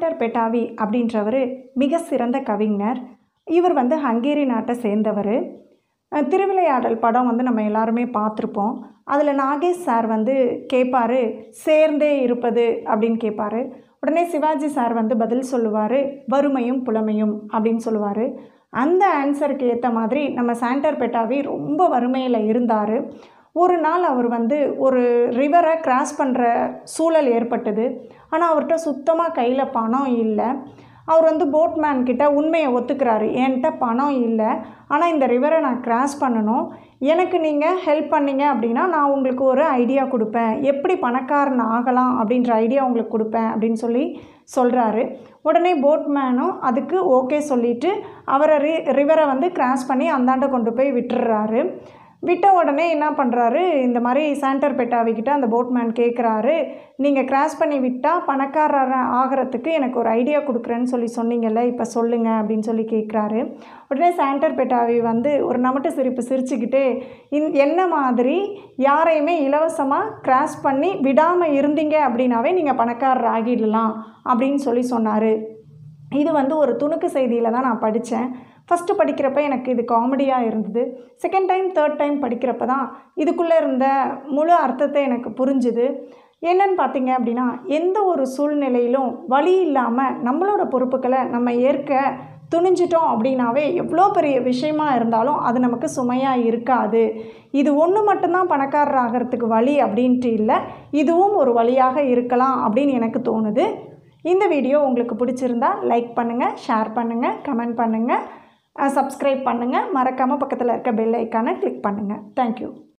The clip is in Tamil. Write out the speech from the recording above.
சாண்டர் பெட்டாவி அப்படின்றவர் மிக சிறந்த கவிஞர் இவர் வந்து ஹங்கேரி நாட்டை சேர்ந்தவர் அஹ் திருவிளையாடல் படம் வந்து நம்ம எல்லாருமே பார்த்துருப்போம் அதில் நாகேஷ் சார் வந்து கேட்பாரு சேர்ந்தே இருப்பது அப்படின்னு கேட்பாரு உடனே சிவாஜி சார் வந்து பதில் சொல்லுவார் வறுமையும் புலமையும் அப்படின்னு சொல்லுவார் அந்த ஆன்சருக்கு ஏற்ற மாதிரி நம்ம சாண்டர் பெட்டாவி ரொம்ப வறுமையில் இருந்தார் ஒரு நாள் அவர் வந்து ஒரு ரிவரை கிராஸ் பண்ணுற சூழல் ஏற்பட்டது ஆனால் அவர்கிட்ட சுத்தமாக கையில் பணம் இல்லை அவர் வந்து போட்மேன் கிட்ட உண்மையை ஒத்துக்கிறாரு என்கிட்ட பணம் இல்லை ஆனால் இந்த ரிவரை நான் கிராஸ் பண்ணணும் எனக்கு நீங்கள் ஹெல்ப் பண்ணீங்க அப்படின்னா நான் உங்களுக்கு ஒரு ஐடியா கொடுப்பேன் எப்படி பணக்காரன் ஆகலாம் அப்படின்ற ஐடியா உங்களுக்கு கொடுப்பேன் அப்படின்னு சொல்லி சொல்கிறாரு உடனே போட்மேனும் அதுக்கு ஓகே சொல்லிவிட்டு அவரை ரி ரிவரை வந்து கிராஸ் பண்ணி அந்தாண்ட கொண்டு போய் விட்டுடுறாரு விட்ட உடனே என்ன பண்ணுறாரு இந்த மாதிரி சாண்டர் பெட்டாவிக்கிட்ட அந்த போட்மேன் கேட்குறாரு நீங்கள் கிராஸ் பண்ணி விட்டால் பணக்காரர் ஆகிறதுக்கு எனக்கு ஒரு ஐடியா கொடுக்குறேன்னு சொல்லி சொன்னீங்கல்ல இப்போ சொல்லுங்கள் அப்படின்னு சொல்லி கேட்குறாரு உடனே சாண்டர் பெட்டாவி வந்து ஒரு நமட்டு சிரிப்பு சிரிச்சுக்கிட்டே இந் என்ன மாதிரி யாரையுமே இலவசமாக கிராஸ் பண்ணி விடாமல் இருந்தீங்க அப்படின்னாவே நீங்கள் பணக்காரர் ஆகிடலாம் அப்படின்னு சொல்லி சொன்னார் இது வந்து ஒரு துணுக்கு செய்தியில் தான் நான் படித்தேன் ஃபஸ்ட்டு படிக்கிறப்ப எனக்கு இது காமெடியாக இருந்தது செகண்ட் டைம் தேர்ட் டைம் படிக்கிறப்ப தான் இதுக்குள்ளே இருந்த முழு அர்த்தத்தை எனக்கு புரிஞ்சுது என்னன்னு பார்த்தீங்க அப்படின்னா எந்த ஒரு சூழ்நிலையிலும் வழி இல்லாமல் நம்மளோட பொறுப்புகளை நம்ம ஏற்க துணிஞ்சிட்டோம் அப்படின்னாவே எவ்வளோ பெரிய விஷயமா இருந்தாலும் அது நமக்கு சுமையாக இருக்காது இது ஒன்று மட்டும்தான் பணக்காரர் ஆகிறதுக்கு வழி அப்படின்ட்டு இல்லை இதுவும் ஒரு வழியாக இருக்கலாம் அப்படின்னு எனக்கு தோணுது இந்த வீடியோ உங்களுக்கு பிடிச்சிருந்தா லைக் பண்ணுங்கள் ஷேர் பண்ணுங்கள் கமெண்ட் பண்ணுங்கள் சப்ஸ்கிரைப் பண்ணுங்கள் மறக்காமல் பக்கத்தில் இருக்க பெல் ஐக்கானை கிளிக் பண்ணுங்கள் தேங்க்யூ